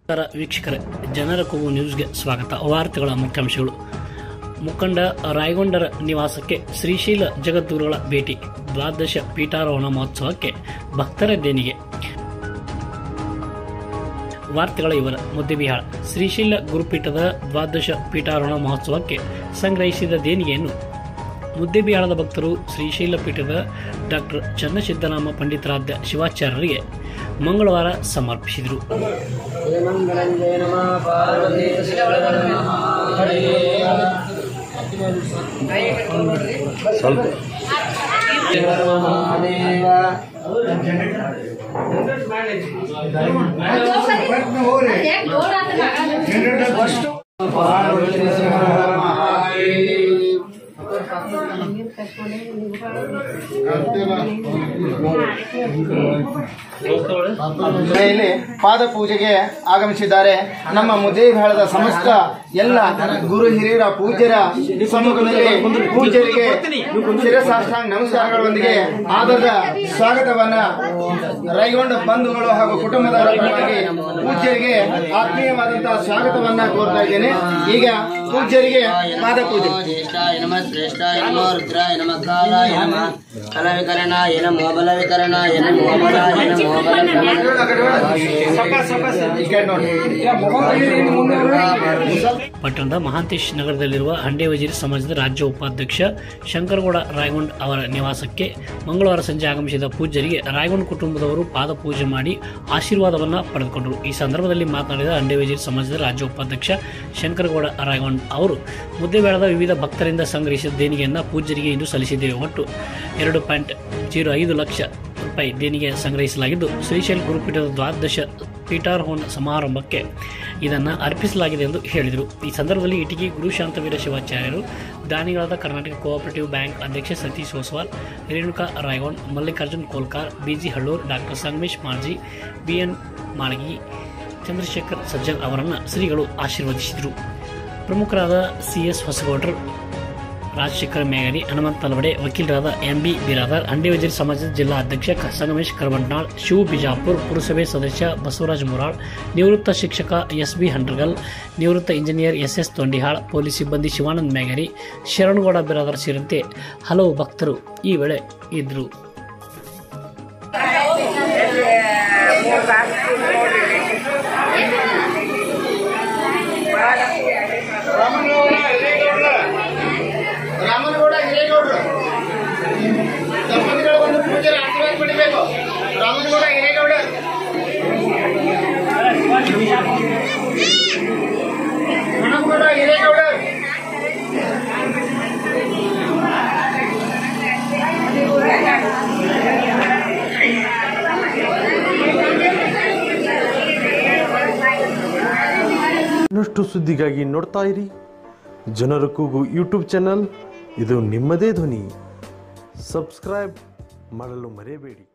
ನಮಸ್ಕಾರ ವೀಕ್ಷಕರೇ ಜನರ ಕೂಗು ನ್ಯೂಸ್ಗೆ ಸ್ವಾಗತ ವಾರ್ತೆಗಳ ಮುಖ್ಯಾಂಶಗಳು ಮುಖಂಡ ರಾಯಗೊಂಡರ ನಿವಾಸಕ್ಕೆ ಶ್ರೀಶೈಲ ಜಗದ್ಗುರುಗಳ ಭೇಟಿ ದ್ವಾದಶ ಪೀಠಾರೋಹಣ ಮಹೋತ್ಸವಕ್ಕೆ ಭಕ್ತರ ದೇಣಿಗೆ ವಾರ್ತೆಗಳ ಇವರ ಮುದ್ದೆಬಿಹಾಳ ಶ್ರೀಶೈಲ ಗುರುಪೀಠದ ದ್ವಾದಶ ಪೀಠಾರೋಹಣ ಮಹೋತ್ಸವಕ್ಕೆ ಸಂಗ್ರಹಿಸಿದ ದೇಣಿಗೆಯನ್ನು ಮುದ್ದೆಬಿಹಾಳದ ಭಕ್ತರು ಶ್ರೀಶೈಲ ಪೀಠದ ಡಾಕ್ಟರ್ ಚನ್ನಸಿದ್ದನಾಮ ಪಂಡಿತರಾಧ್ಯ ಶಿವಾಚಾರ್ಯರಿಗೆ ಮಂಗಳವಾರ ಸಮರ್ಪಿಸಿದರು ಮಂಗಳಂಜಯ ನಮಃ ಪಾರ್ವತಿ ಇಲ್ಲಿ ಪಾದ ಪೂಜೆಗೆ ಆಗಮಿಸಿದ್ದಾರೆ ನಮ್ಮ ಮುದ್ದೇಬಿಹಾಳದ ಸಮಸ್ತ ಎಲ್ಲ ಗುರು ಹಿರಿಯರ ಪೂಜ್ಯರ ಸಮ್ಮುಖದಲ್ಲಿ ಪೂಜ್ಯರಿಗೆ ಶಿರಸಾಷ್ಟಾಂಗ ನಮಸ್ಕಾರಗಳೊಂದಿಗೆ ಆದರದ ಸ್ವಾಗತವನ್ನ ರೈಗೊಂಡ ಬಂಧುಗಳು ಹಾಗೂ ಕುಟುಂಬದವರ ಪರವಾಗಿ ಪೂಜ್ಯರಿಗೆ ಆತ್ಮೀಯವಾದಂತಹ ಸ್ವಾಗತವನ್ನ ಕೋರ್ತಾ ಇದ್ದೇನೆ ಈಗ ಪೂಜ್ಯರಿಗೆ ಪಾದ ಪೂಜೆ ಜ್ಯೇಷ್ಠಾಯ ನಮಃ ಶ್ರೇಷ್ಠಾಯ ನಮೋ ರುದ್ರಾಯ ನಮಃ ಕಾಲಾಯ ನಮಃ ಕಲವಿಕರಣಾಯ ನಮೋ ಬಲವಿಕರಣಾಯ ನಮೋ ಬಲಾಯ ನಮೋ ಈ ಕಡೆ ನೋಡಿ ಪಟ್ಟಣದ ಮಹಾಂತೇಶ್ ನಗರದಲ್ಲಿರುವ ಹಂಡೆ ವಜೀರ್ ಸಮಾಜದ ರಾಜ್ಯ ಉಪಾಧ್ಯಕ್ಷ ಶಂಕರಗೌಡ ರಾಯಗೊಂಡ್ ಅವರ ನಿವಾಸಕ್ಕೆ ಮಂಗಳವಾರ ಸಂಜೆ ಆಗಮಿಸಿದ ಪೂಜ್ಯರಿಗೆ ರಾಯಗೊಂಡ್ ಕುಟುಂಬದವರು ಪಾದ ಪೂಜೆ ಮಾಡಿ ಆಶೀರ್ವಾದವನ್ನ ಪಡೆದುಕೊಂಡರು ಈ ಸಂದರ್ಭದಲ್ಲಿ ಮಾತನಾಡಿದ ಹಂಡೆ ವಜೀರ್ ಸಮಾಜದ ರಾಜ್ಯ ಉಪಾಧ್ಯಕ್ಷ ಶಂಕರಗೌಡ ರಾಯಗೊಂಡ್ ಅವರು ಮುದ್ದೆಬೇಳದ ವಿವಿಧ ಭಕ್ತರಿಂದ ಸಂಗ್ರಹಿಸಿದ ದೇಣಿಗೆಯನ್ನು ಪೂಜ್ಯರಿಗೆ ಇಂದು ಸಲ್ಲಿಸಿದ್ದೇವೆ ಒಟ್ಟು ಎರಡು ಪಾಯಿಂಟ್ ಜೀರೋ ಐದು ಲಕ್ಷ ರೂಪಾಯಿ ದೇಣಿಗೆ ಸಂಗ್ರಹಿಸಲಾಗಿದ್ದು ಶ್ರೀಶೈಲ ಗುರುಪೀಠದ ದ್ವಾದಶ ಪೀಠಾರೋಹಣ ಸಮಾರಂಭಕ್ಕೆ ಇದನ್ನು ಅರ್ಪಿಸಲಾಗಿದೆ ಎಂದು ಹೇಳಿದರು ಈ ಸಂದರ್ಭದಲ್ಲಿ ಇಟಗಿ ಗುರು ಶಾಂತವೀರ ಶಿವಾಚಾರ್ಯರು ದಾನಿಗಳಾದ ಕರ್ನಾಟಕ ಕೋಆಪರೇಟಿವ್ ಬ್ಯಾಂಕ್ ಅಧ್ಯಕ್ಷ Satish Oswal Renuka Rayagond Mallikarjun Kolkar BG Hallur doctor Sangamesh Malji BN Malagi Chandrashekhar Sajjan ಅವರನ್ನು ಶ್ರೀಗಳು ಆಶೀರ್ವದಿಸಿದರು ಪ್ರಮುಖರಾದ ಸಿಎಸ್ ಹೊಸಗೌಡರು ರಾಜಶೇಖರ್ ಮೇಗರಿ ಹನುಮಂತ ತಲವಡೆ ವಕೀಲರಾದ ಎಂಬಿ ಬಿರಾದರ್ ಅಂಡಿ ವಜೀರ್ ಸಮಾಜದ ಜಿಲ್ಲಾ ಅಧ್ಯಕ್ಷ ಕ- ಸಂಗಮೇಶ್ ಕರವಂಟ್ನಾಳ್ ಶಿವ್ ಬಿಜಾಪುರ್ ಪುರಸಭೆ ಸದಸ್ಯ ಬಸವರಾಜ ಮುರಾಳ್ ನಿವೃತ್ತ ಶಿಕ್ಷಕ ಎಸ್ ಬಿ ಹಂಡ್ರಗಲ್ ನಿವೃತ್ತ engineer S S Tondihal police ಸಿಬ್ಬಂದಿ ಶಿವಾನಂದ್ ಮೇಗರಿ ಶರಣಗೌಡ ಬಿರಾದರ್ ಸೇರಿದಂತೆ ಹಲವು ಭಕ್ತರು ಈ ವೇಳೆ ಇದ್ದರು ರಾಮನಗೌಡ ಹಿರೇಗೌಡರು ದಂಪತಿಗಳು ಒಂದು ಪೂಜೆಯ ಆಶೀರ್ವಾದ ಪಡಿಬೇಕು ರಾಮನಗೌಡ ಹಿರೇಗೌಡ ರಾಮನಗೌಡ ಹಿರೇಗೌಡ ಇನ್ನಷ್ಟು ಸುದ್ದಿಗಾಗಿ ನೋಡ್ತಾ ಇರಿ ಜನರ ಕೂಗು ಯೂಟ್ಯೂಬ್ ಚಾನಲ್ ಇದು ನಿಮ್ಮದೇ ಧ್ವನಿ ಸಬ್ಸ್ಕ್ರೈಬ್ ಮಾಡಲು ಮರೆಯಬೇಡಿ